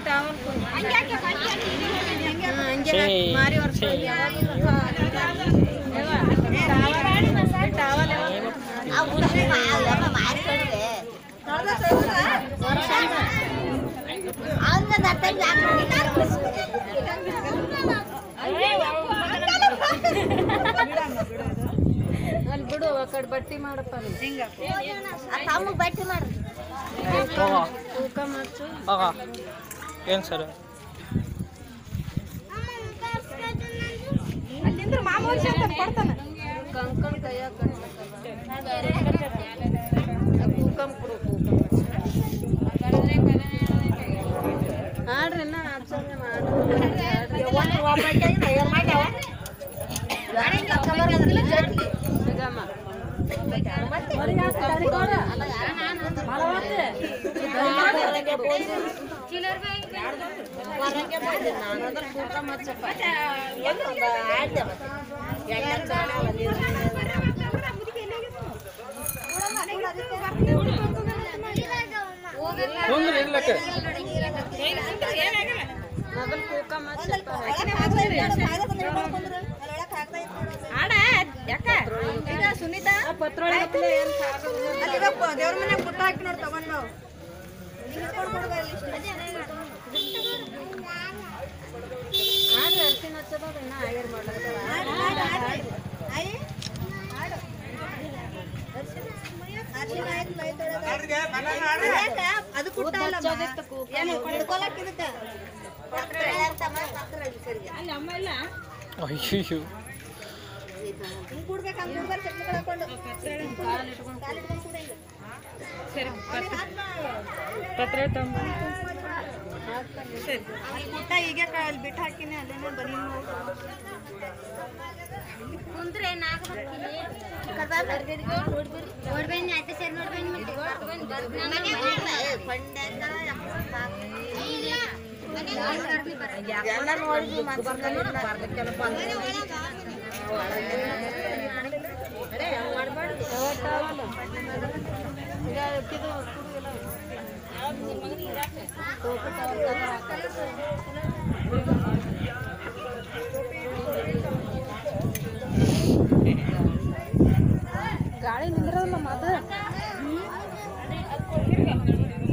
Towel ಹಂಗೆ ಛೇ, ಮಾರಿ ವರ್ಷ ಛೇ. ಟಾವಲ್ ಅಲ್ಲಿ ಬಿಡು ಆ ಕಡೆ ಬಟ್ಟಿ ಮಾಡಪ್ಪ ಅಲ್ಲಿ. ತಮ್ಮಗೆ ಬಟ್ಟೆ ಮಾಡ್ರಿ ಹೋಗ ತೂಕ ಮಾಡ್ಸು ಹೋಗ ಏನು ಸರ್ ಕಂಕಣ ಕೈಯಾಗ ತೂಕಂ ಕೊಡು ಆಡ್ರಿ ಇನ್ನ ಆಪ್ಷನ್ ಮಾಡ್ರಿ ನಿಗಮ ತೂಕ ಮಾಡ್ಸಪ್ಪ ಮುಂದೆ ಇರ್ಲಕ್ಕೆ ಮೊದಲು ತೂಕ ಮಾಡ್ಸಪ್ಪ ಪತ್ರೊಳಗೆ ಹಾಕ್ಲಿ, ಏನ್ ಸಾಕು? ದೇವ್ರ ಮನೆ ಪುಟ್ಟ ಹಾಕಿ ನೋಡಿ ತಗೊಂಡ್ ನಾವು ಆಡ್ರಿ ಅರ್ಶಿನ ಹಚ್ಚೋದು ಇನ್ನ ಆಯರ್ ಮಾಡ್ಲತ್ತಾರ ಅದು ಉದ್ದ ಹಚ್ಚೋದಿತ್ತು ಕೂಕ. ಅಯ್ಯೋ ಪತ್ರೆ ತಂಬ ಪುಟ್ಟ ಈಗ ಅಲ್ಲಿ ಬಿಟ್ಟು ಹಾಕಿನಿ ಅಲ್ಲೇನೆ ಬನ್ನಿ ಕುಂದ್ರೆ ನೋಡ್ಬೇನಿ ಆಯ್ತು ಸರಿ ನೋಡ್ಬೇನಿ ಎಲ್ಲ ನೋಡಿ ಗಾಳಿ ನಿಂದ್ರಲ್ಲ ಮದ